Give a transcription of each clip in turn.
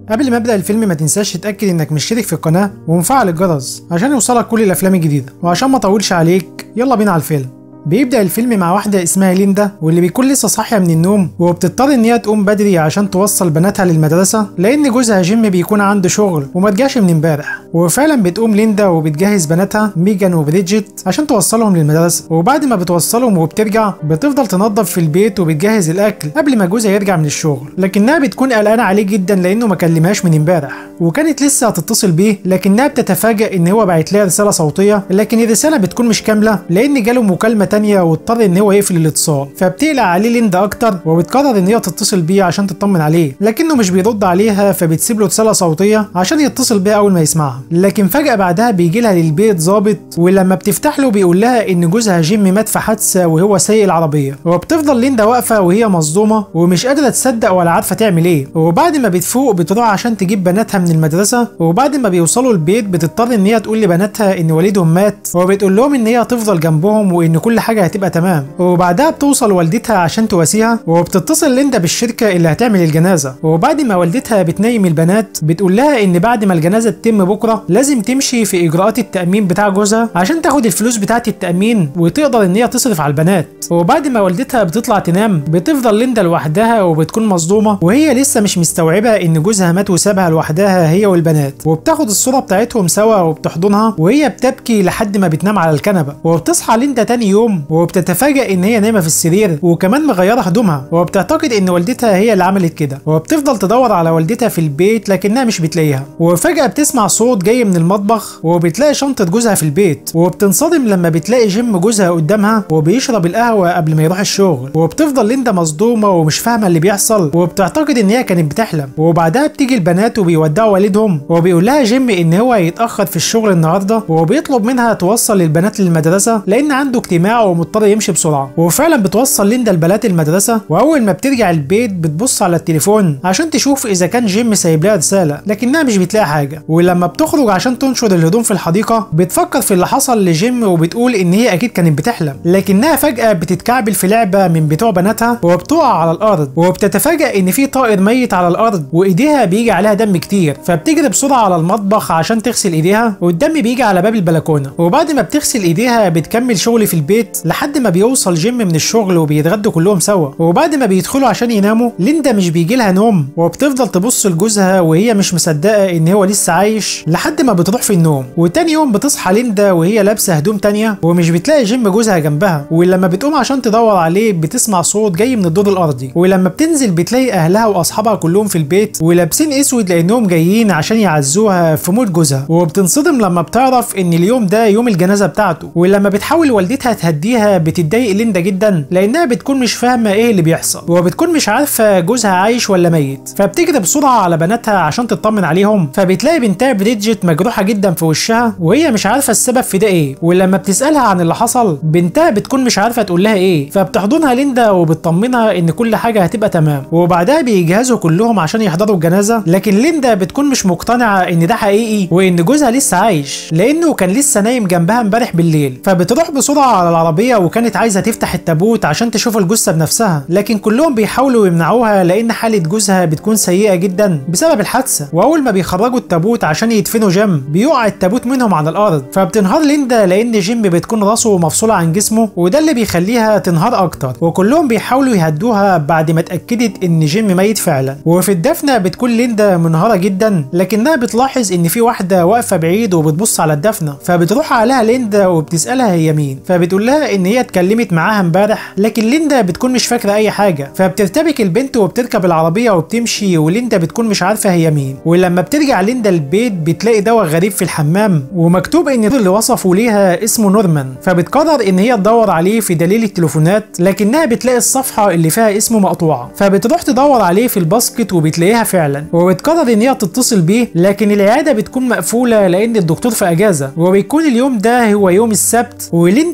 قبل ما ابدا الفيلم ما تنساش تتاكد انك مشترك في القناه ومفعل الجرس عشان يوصلك كل الافلام الجديده وعشان ما اطولش عليك يلا بينا على الفيلم بيبدأ الفيلم مع واحدة اسمها ليندا واللي بيكون لسه صاحية من النوم وبتضطر إن هي تقوم بدري عشان توصل بناتها للمدرسة لأن جوزها جيم بيكون عنده شغل وما رجعش من امبارح وفعلا بتقوم ليندا وبتجهز بناتها ميجان وبريدجيت عشان توصلهم للمدرسة وبعد ما بتوصلهم وبترجع بتفضل تنظف في البيت وبتجهز الأكل قبل ما جوزها يرجع من الشغل لكنها بتكون قلقانة عليه جدا لأنه ما كلمهاش من امبارح وكانت لسه هتتصل بيه لكنها بتتفاجأ إن هو بعت لها رسالة صوتية لكن الرسالة بتكون مش كاملة لأن جاله مكالمة تانية واضطر ان هو يقفل الاتصال فبتقلق عليه ليندا اكتر وبتقرر ان هي تتصل بيه عشان تطمن عليه لكنه مش بيرد عليها فبتسيب له رساله صوتيه عشان يتصل بيها اول ما يسمعها لكن فجاه بعدها بيجي لها للبيت ظابط ولما بتفتح له بيقول لها ان جوزها جيم مات في حادثه وهو سايق العربيه وبتفضل ليندا واقفه وهي مصدومه ومش قادره تصدق ولا عارفه تعمل ايه وبعد ما بتفوق بتروح عشان تجيب بناتها من المدرسه وبعد ما بيوصلوا البيت بتضطر ان هي تقول لبناتها ان والدهم مات وبتقول لهم ان هي هتفضل جنبهم وان كل حاجه هتبقى تمام وبعدها بتوصل والدتها عشان تواسيها وبتتصل ليندا بالشركه اللي هتعمل الجنازه وبعد ما والدتها بتنيم البنات بتقول لها ان بعد ما الجنازه تتم بكره لازم تمشي في اجراءات التامين بتاع جوزها عشان تاخد الفلوس بتاعه التامين وتقدر ان هي تصرف على البنات وبعد ما والدتها بتطلع تنام بتفضل ليندا لوحدها وبتكون مصدومه وهي لسه مش مستوعبه ان جوزها مات وسابها لوحدها هي والبنات وبتاخد الصوره بتاعتهم سوا وبتحضنها وهي بتبكي لحد ما بتنام على الكنبه وبتصحى ليندا تاني يوم وبتتفاجئ ان هي نايمه في السرير وكمان مغيره هدومها وبتعتقد ان والدتها هي اللي عملت كده وبتفضل تدور على والدتها في البيت لكنها مش بتلاقيها وفجاه بتسمع صوت جاي من المطبخ وبتلاقي شنطه جوزها في البيت وبتنصدم لما بتلاقي جيم جوزها قدامها وبيشرب القهوه قبل ما يروح الشغل وبتفضل ليندا مصدومه ومش فاهمه اللي بيحصل وبتعتقد ان هي كانت بتحلم وبعدها بتيجي البنات وبيودعوا والدهم وبيقول لها جيم ان هو هيتاخر في الشغل النهارده وبيطلب منها توصل البنات للمدرسه لان عنده اجتماع ومضطر يمشي بسرعه وفعلا بتوصل ليندا البنات المدرسه واول ما بترجع البيت بتبص على التليفون عشان تشوف اذا كان جيم سايب لها رساله لكنها مش بتلاقي حاجه ولما بتخرج عشان تنشر الهدوم في الحديقه بتفكر في اللي حصل لجيم وبتقول ان هي اكيد كانت بتحلم لكنها فجاه بتتكعبل في لعبه من بتوع بناتها وبتقع على الارض وبتتفاجئ ان في طائر ميت على الارض وايديها بيجي عليها دم كتير فبتجري بسرعه على المطبخ عشان تغسل ايديها والدم بيجي على باب البلكونه وبعد ما بتغسل ايديها بتكمل شغل في البيت لحد ما بيوصل جيم من الشغل وبيتغدوا كلهم سوا وبعد ما بيدخلوا عشان يناموا ليندا مش بيجي لها نوم وبتفضل تبص لجوزها وهي مش مصدقه ان هو لسه عايش لحد ما بتروح في النوم وتاني يوم بتصحى ليندا وهي لابسه هدوم تانية ومش بتلاقي جيم جوزها جنبها ولما بتقوم عشان تدور عليه بتسمع صوت جاي من الدور الارضي ولما بتنزل بتلاقي اهلها واصحابها كلهم في البيت ولابسين اسود لانهم جايين عشان يعزوها في موت جوزها وبتنصدم لما بتعرف ان اليوم ده يوم الجنازه بتاعته ولما بتحاول والدتها تهديها بتتضايق ليندا جدا لانها بتكون مش فاهمه ايه اللي بيحصل وبتكون مش عارفه جوزها عايش ولا ميت فبتجري بسرعه على بناتها عشان تطمن عليهم فبتلاقي بنتها بريدجيت مجروحه جدا في وشها وهي مش عارفه السبب في ده ايه ولما بتسالها عن اللي حصل بنتها بتكون مش عارفه تقول لها ايه فبتحضنها ليندا وبتطمنها ان كل حاجه هتبقى تمام وبعدها بيجهزوا كلهم عشان يحضروا الجنازه لكن ليندا بتكون مش مقتنعه ان ده حقيقي وان جوزها لسه عايش لانه كان لسه نايم جنبها امبارح بالليل فبتروح بسرعه على العربيه وكانت عايزه تفتح التابوت عشان تشوف الجثه بنفسها لكن كلهم بيحاولوا يمنعوها لان حاله جوزها بتكون سيئه جدا بسبب الحادثه واول ما بيخرجوا التابوت عشان يدفنوا جيم بيقع التابوت منهم على الارض فبتنهار ليندا لان جيم بتكون راسه مفصوله عن جسمه وده اللي بيخليها تنهار اكتر وكلهم بيحاولوا يهدوها بعد ما اتاكدت ان جيم ميت فعلا وفي الدفنه بتكون ليندا منهاره جدا لكنها بتلاحظ ان في واحده واقفه بعيد وبتبص على الدفنه فبتروح عليها ليندا وبتسالها هي مين فبتقول لها ان هي اتكلمت معاها امبارح لكن ليندا بتكون مش فاكره اي حاجه فبترتبك البنت وبتركب العربيه وبتمشي وليندا بتكون مش عارفه هي مين ولما بترجع ليندا البيت بتلاقي دواء غريب في الحمام ومكتوب ان اللي وصفوا ليها اسمه نورمان فبتقرر ان هي تدور عليه في دليل التليفونات لكنها بتلاقي الصفحه اللي فيها اسمه مقطوعه فبتروح تدور عليه في الباسكت وبتلاقيها فعلا وبتقرر ان هي تتصل بيه لكن العياده بتكون مقفوله لان الدكتور في اجازه وبيكون اليوم ده هو يوم السبت وليندا بتكون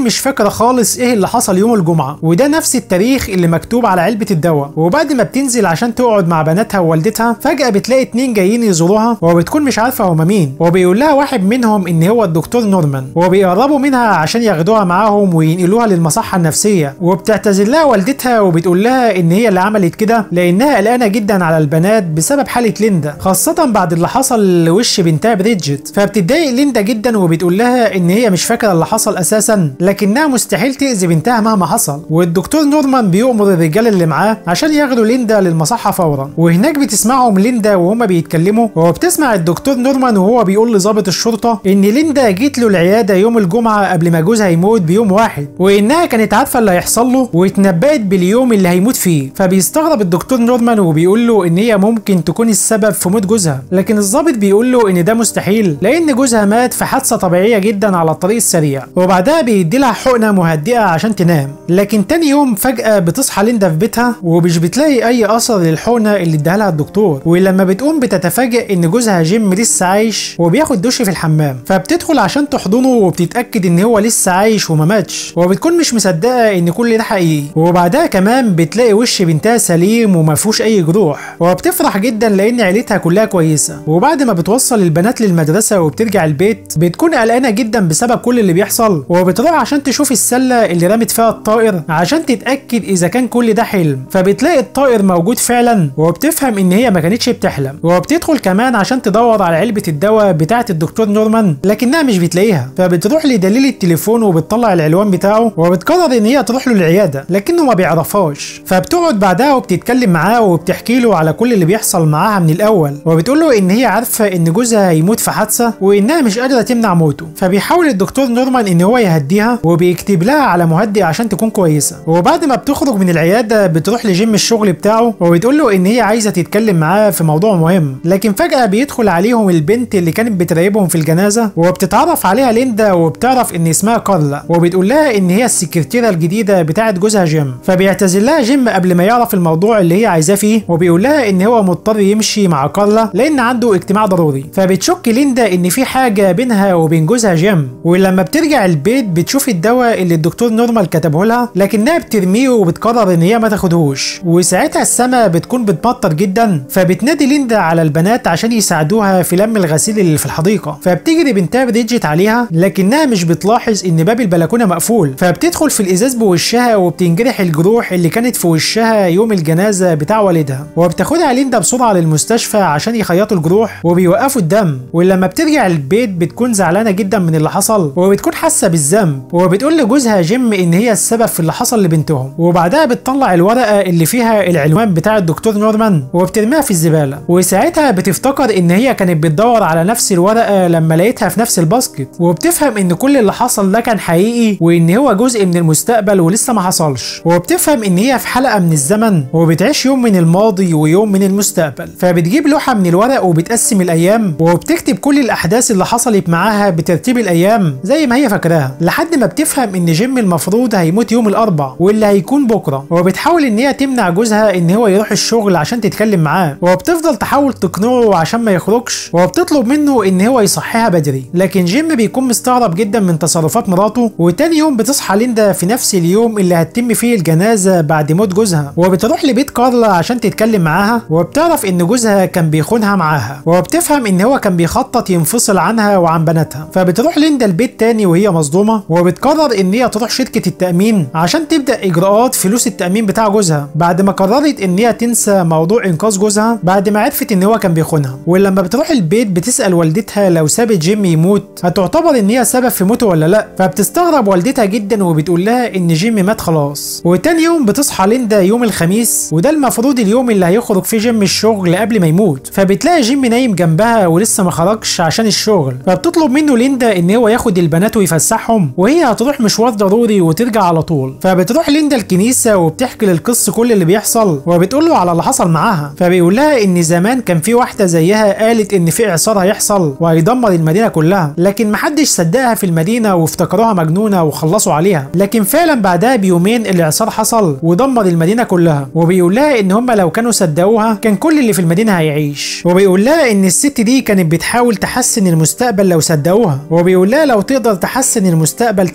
مش فاكره خالص ايه اللي حصل يوم الجمعه وده نفس التاريخ اللي مكتوب على علبه الدواء وبعد ما بتنزل عشان تقعد مع بناتها ووالدتها فجاه بتلاقي اتنين جايين يزوروها وبتكون مش عارفه هما مين وبيقول لها واحد منهم ان هو الدكتور نورمان وبيقربوا منها عشان ياخدوها معاهم وينقلوها للمصحه النفسيه وبتعتذر لها والدتها وبتقول لها ان هي اللي عملت كده لانها قلقانه جدا على البنات بسبب حاله ليندا خاصه بعد اللي حصل لوش بنتها بريدجت فبتتضايق ليندا جدا وبتقول لها ان هي مش فاكره اللي حصل اساسا لكنها مستحيل تاذي بنتها مهما حصل والدكتور نورمان بيؤمر الرجال اللي معاه عشان ياخدوا ليندا للمصحه فورا وهناك بتسمعهم ليندا وهما بيتكلموا وبتسمع الدكتور نورمان وهو بيقول لظابط الشرطه ان ليندا جيت له العياده يوم الجمعه قبل ما جوزها يموت بيوم واحد وانها كانت عارفه اللي هيحصل له واتنبأت باليوم اللي هيموت فيه فبيستغرب الدكتور نورمان وبيقول له ان هي ممكن تكون السبب في موت جوزها لكن الظابط بيقول له ان ده مستحيل لان جوزها مات في حادثه طبيعيه جدا على الطريق السريع وبعدها بيدي لها حقنه مهدئه عشان تنام لكن تاني يوم فجاه بتصحى ليندا في بيتها ومش بتلاقي اي اثر للحقنه اللي اداها لها الدكتور ولما بتقوم بتتفاجئ ان جوزها جيم لسه عايش وبياخد دش في الحمام فبتدخل عشان تحضنه وبتتاكد ان هو لسه عايش وما ماتش وبتكون مش مصدقه ان كل ده حقيقي وبعدها كمان بتلاقي وش بنتها سليم وما فيهوش اي جروح وبتفرح جدا لان عيلتها كلها كويسه وبعد ما بتوصل البنات للمدرسه وبترجع البيت بتكون قلقانه جدا بسبب كل اللي بيحصل وبتروح عشان تشوف السله اللي رمت فيها الطائر عشان تتاكد اذا كان كل ده حلم فبتلاقي الطائر موجود فعلا وبتفهم ان هي ما كانتش بتحلم وبتدخل كمان عشان تدور على علبه الدواء بتاعه الدكتور نورمان لكنها مش بتلاقيها فبتروح لدليل التليفون وبتطلع العنوان بتاعه وبتقرر ان هي تروح له العياده لكنه ما بيعرفهاش فبتقعد بعدها وبتتكلم معاه وبتحكي له على كل اللي بيحصل معاها من الاول وبتقول له ان هي عارفه ان جوزها هيموت في حادثه وانها مش قادره تمنع موته فبيحاول الدكتور نورمان ان هو يهديها وبيكتب لها على مهدئ عشان تكون كويسه وبعد ما بتخرج من العياده بتروح لجيم الشغل بتاعه وبتقول له ان هي عايزه تتكلم معاه في موضوع مهم لكن فجاه بيدخل عليهم البنت اللي كانت بتراقبهم في الجنازه وبتتعرف عليها ليندا وبتعرف ان اسمها كارلا وبتقول لها ان هي السكرتيره الجديده بتاعه جوزها جيم فبيعتذر لها جيم قبل ما يعرف الموضوع اللي هي عايزاه فيه وبيقول لها ان هو مضطر يمشي مع كارلا لان عنده اجتماع ضروري فبتشك ليندا ان في حاجه بينها وبين جوزها جيم ولما بترجع البيت بتشوف الدواء اللي الدكتور نورمال كتبه لها لكنها بترميه وبتقرر ان هي ما تاخدهوش وساعتها السما بتكون بتمطر جدا فبتنادي ليندا على البنات عشان يساعدوها في لم الغسيل اللي في الحديقه فبتجري بنتها بريدجت عليها لكنها مش بتلاحظ ان باب البلكونه مقفول فبتدخل في الازاز بوشها وبتنجرح الجروح اللي كانت في وشها يوم الجنازه بتاع والدها وبتاخدها ليندا بسرعه للمستشفى عشان يخيطوا الجروح وبيوقفوا الدم ولما بترجع البيت بتكون زعلانه جدا من اللي حصل وبتكون حاسه بالذنب وبتقول لجوزها جيم ان هي السبب في اللي حصل لبنتهم وبعدها بتطلع الورقه اللي فيها العنوان بتاع الدكتور نورمان وبترميها في الزباله وساعتها بتفتكر ان هي كانت بتدور على نفس الورقه لما لقيتها في نفس الباسكت وبتفهم ان كل اللي حصل ده كان حقيقي وان هو جزء من المستقبل ولسه ما حصلش وبتفهم ان هي في حلقه من الزمن وبتعيش يوم من الماضي ويوم من المستقبل فبتجيب لوحه من الورق وبتقسم الايام وبتكتب كل الاحداث اللي حصلت معاها بترتيب الايام زي ما هي فاكراها لحد ما بتفهم ان جيم المفروض هيموت يوم الاربع واللي هيكون بكره وبتحاول ان هي تمنع جوزها ان هو يروح الشغل عشان تتكلم معاه وبتفضل تحاول تقنعه عشان ما يخرجش وبتطلب منه ان هو يصحيها بدري لكن جيم بيكون مستغرب جدا من تصرفات مراته وتاني يوم بتصحى ليندا في نفس اليوم اللي هتتم فيه الجنازه بعد موت جوزها وبتروح لبيت كارلا عشان تتكلم معاها وبتعرف ان جوزها كان بيخونها معاها وبتفهم ان هو كان بيخطط ينفصل عنها وعن بناتها فبتروح ليندا البيت تاني وهي مصدومه وبتقرر ان هي تروح شركه التامين عشان تبدا اجراءات فلوس التامين بتاع جوزها بعد ما قررت ان هي تنسى موضوع انقاذ جوزها بعد ما عرفت ان هو كان بيخونها ولما بتروح البيت بتسال والدتها لو سابت جيم يموت هتعتبر ان هي سبب في موته ولا لا فبتستغرب والدتها جدا وبتقول لها ان جيم مات خلاص وتاني يوم بتصحى ليندا يوم الخميس وده المفروض اليوم اللي هيخرج فيه جيم الشغل قبل ما يموت فبتلاقي جيم نايم جنبها ولسه ما خرجش عشان الشغل فبتطلب منه ليندا ان هو ياخد البنات ويفسحهم وهي هتروح مشوار ضروري وترجع على طول فبتروح ليندا الكنيسه وبتحكي للقس كل اللي بيحصل وبتقول له على اللي حصل معاها فبيقول لها ان زمان كان في واحده زيها قالت ان في اعصار هيحصل وهيدمر المدينه كلها لكن محدش صدقها في المدينه وافتكروها مجنونه وخلصوا عليها لكن فعلا بعدها بيومين الاعصار حصل ودمر المدينه كلها وبيقول لها ان هم لو كانوا صدقوها كان كل اللي في المدينه هيعيش وبيقول لها ان الست دي كانت بتحاول تحسن المستقبل لو صدقوها وبيقول لها لو تقدر تحسن المستقبل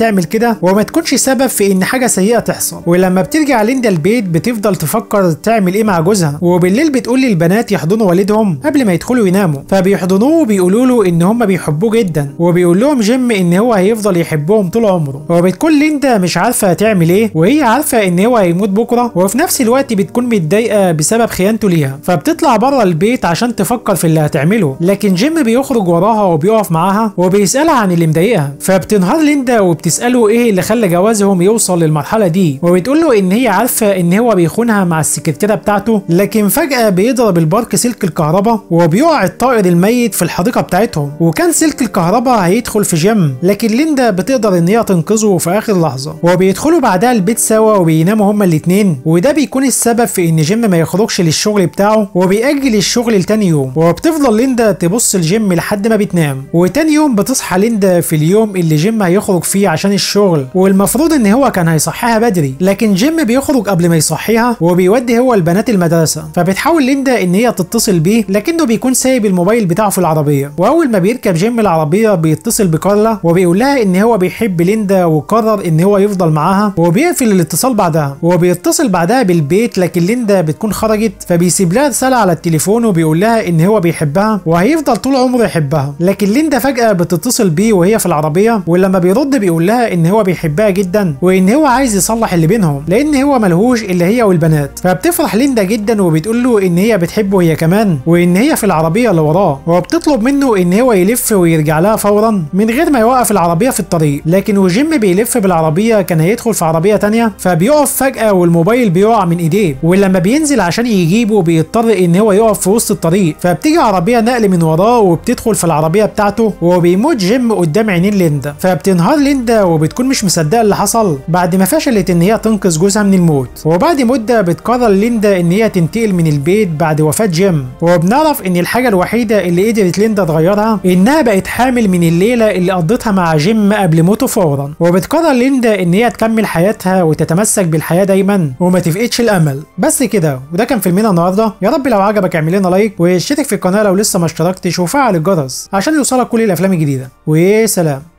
تعمل كده وما تكونش سبب في ان حاجه سيئه تحصل ولما بترجع ليندا البيت بتفضل تفكر تعمل ايه مع جوزها وبالليل بتقول للبنات يحضنوا والدهم قبل ما يدخلوا يناموا فبيحضنوه وبيقولوا له ان هم بيحبوه جدا وبيقول لهم جيم ان هو هيفضل يحبهم طول عمره وبتكون ليندا مش عارفه تعمل ايه وهي عارفه ان هو هيموت بكره وفي نفس الوقت بتكون متضايقه بسبب خيانته ليها فبتطلع بره البيت عشان تفكر في اللي هتعمله لكن جيم بيخرج وراها وبيقف معاها وبيسالها عن اللي مضايقها فبتنهار ليندا وبتساله ايه اللي خلى جوازهم يوصل للمرحله دي وبتقول له ان هي عارفه ان هو بيخونها مع السكرتيره بتاعته لكن فجاه بيضرب البارك سلك الكهرباء وبيقع الطائر الميت في الحديقه بتاعتهم وكان سلك الكهرباء هيدخل في جيم لكن ليندا بتقدر ان هي تنقذه في اخر لحظه وبيدخلوا بعدها البيت سوا وبيناموا هما الاتنين وده بيكون السبب في ان جيم ما يخرجش للشغل بتاعه وبيأجل الشغل لتاني يوم وبتفضل ليندا تبص لجيم لحد ما بتنام وتاني يوم بتصحى ليندا في اليوم اللي جيم هيخرج فيه عشان الشغل والمفروض ان هو كان هيصحيها بدري لكن جيم بيخرج قبل ما يصحيها وبيودي هو البنات المدرسه فبتحاول ليندا ان هي تتصل بيه لكنه بيكون سايب الموبايل بتاعه في العربيه واول ما بيركب جيم العربيه بيتصل بكارلا وبيقول لها ان هو بيحب ليندا وقرر ان هو يفضل معاها وبيقفل الاتصال بعدها وبيتصل بعدها بالبيت لكن ليندا بتكون خرجت فبيسيب لها رساله على التليفون وبيقول لها ان هو بيحبها وهيفضل طول عمره يحبها لكن ليندا فجاه بتتصل بيه وهي في العربيه ولما بيرد بيقول لها ان هو بيحبها جدا وان هو عايز يصلح اللي بينهم لان هو ملهوش الا هي والبنات فبتفرح ليندا جدا وبتقول له ان هي بتحبه هي كمان وان هي في العربيه اللي وراه وبتطلب منه ان هو يلف ويرجع لها فورا من غير ما يوقف العربيه في الطريق لكن وجيم بيلف بالعربيه كان هيدخل في عربيه تانية فبيقف فجاه والموبايل بيقع من ايديه ولما بينزل عشان يجيبه بيضطر ان هو يقف في وسط الطريق فبتيجي عربيه نقل من وراه وبتدخل في العربيه بتاعته وبيموت جيم قدام عينين ليندا فبتنهار ليندا وبتكون مش مصدقه اللي حصل بعد ما فشلت ان هي تنقذ جوزها من الموت وبعد مده بتقرر ليندا ان هي تنتقل من البيت بعد وفاه جيم وبنعرف ان الحاجه الوحيده اللي قدرت ليندا تغيرها انها بقت حامل من الليله اللي قضتها مع جيم قبل موته فورا وبتقرر ليندا ان هي تكمل حياتها وتتمسك بالحياه دايما وما تفقدش الامل بس كده وده كان فيلمنا النهارده يا رب لو عجبك اعمل لنا لايك واشترك في القناه لو لسه ما اشتركتش وفعل الجرس عشان يوصلك كل الافلام الجديده وسلام